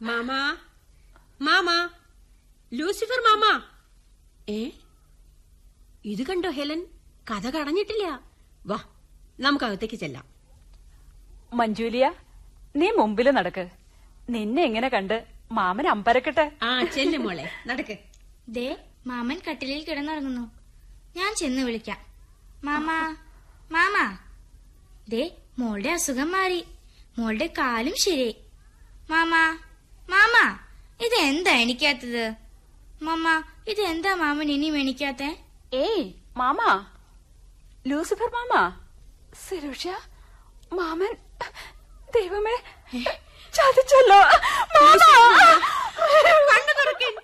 മാമാ മാമാ ലൂസിഫർ മാമാ ഏ ഇത് കണ്ടോ ഹെലൻ കഥ കടഞ്ഞിട്ടില്ല വാ നമുക്കകത്തേക്ക് ചെല്ലാം മഞ്ജൂലിയ നീ മുമ്പില് നടക്ക് നിന്നെ ഇങ്ങനെ കണ്ട് മാമൻ അമ്പരക്കട്ടെ ആ ചെല്ലു മോളെ നടക്ക് ദേ മാമൻ കട്ടിലിൽ കിടന്നുറങ്ങുന്നു ഞാൻ ചെന്ന് വിളിക്കാം മാമാ മാമാ ദേ മോളുടെ അസുഖം മാറി മോളുടെ കാലും ശരിയായി മാമാ മാമാ ഇത് എന്താ എണിക്കാത്തത് മാമ ഇത് എന്താ മാമൻ ഇനിയും എണിക്കാത്തെ ഏയ് മാമാ ലൂസിഫർ മാമാ സിരുഷ മാമൻ ദൈവമേ ചതിച്ചല്ലോ മാമാ കണ്ണു തുറക്കൻ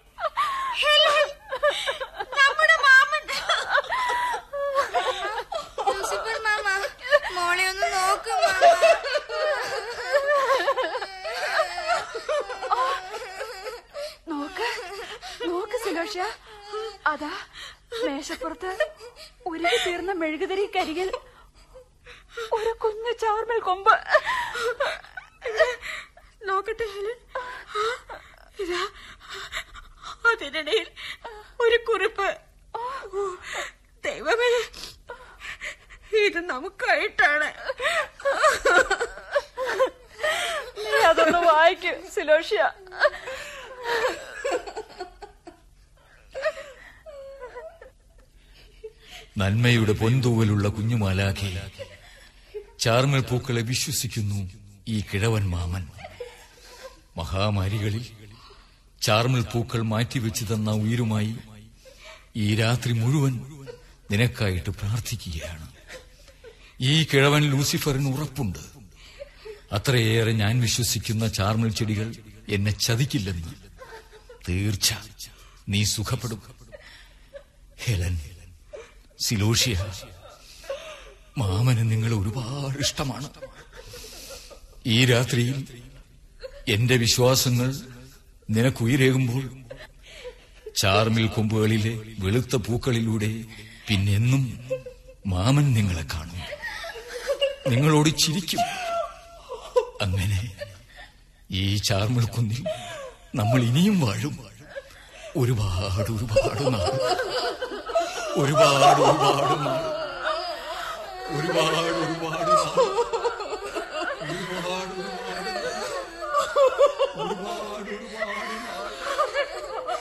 നമ്മുടെ മാമൻ ലൂസിഫർ മാമ മോളെ ഒന്ന് നോക്കൂ നോക്ക് നോക്ക് സിലോഷ അതാ മേശപ്പുറത്ത് ഉരുകി തീർന്ന മെഴുകുതിരി കരികിൽ ഒരു കുഞ്ഞു ചാർമൽ കൊമ്പ് നോക്കട്ടെ ഹെലൻ ആ, ഇതാ അതിനിടയിൽ ഒരു കുറിപ്പ് ഓ, ദൈവമേ ഇത് നമുക്കായിട്ടാണ് നീ അതൊന്ന് വായിക്കൂ സിലോഷ്യ നന്മയുടെ പൊൻതൂവലുള്ള കുഞ്ഞുമാലാഖെ ചാർമൽ പൂക്കളെ വിശ്വസിക്കുന്നു ഈ കിഴവൻ മാമൻ മഹാമാരികളിൽ ചാർമൽ പൂക്കൾ മാറ്റിവെച്ചു തന്ന ഉയരുമായി ഈ രാത്രി മുഴുവൻ നിനക്കായിട്ട് പ്രാർത്ഥിക്കുകയാണ് ഈ കിഴവൻ ലൂസിഫറിന് ഉറപ്പുണ്ട് അത്രയേറെ ഞാൻ വിശ്വസിക്കുന്ന ചാർമൽ ചെടികൾ എന്നെ ചതിക്കില്ലെന്ന് തീർച്ച നീ സുഖപ്പെടും ഹെലൻ സിലോഷ്യ മാമന് നിങ്ങളെ ഒരുപാട് ഇഷ്ടമാണ് ഈ രാത്രിയിൽ എന്റെ വിശ്വാസങ്ങൾ നിനക്കുയരേകുമ്പോൾ ചാർമിൽ കൊമ്പുകളിലെ വെളുത്ത പൂക്കളിലൂടെ പിന്നെന്നും മാമൻ നിങ്ങളെ കാണും നിങ്ങളോട് ചിരിക്കും അങ്ങനെ ഈ ചാർമിൽ കുന്നിൽ നമ്മൾ ഇനിയും വാഴും ഒരുപാട് ഒരുപാട് നാൾ ഒരുപാട് ഒരുപാട് നാൾ ഒരുപാട് ഒരുപാട് നാൾ ഒരുപാട് ഒരുപാട് നാൾ ഒരുപാട് ഒരുപാട് നാൾ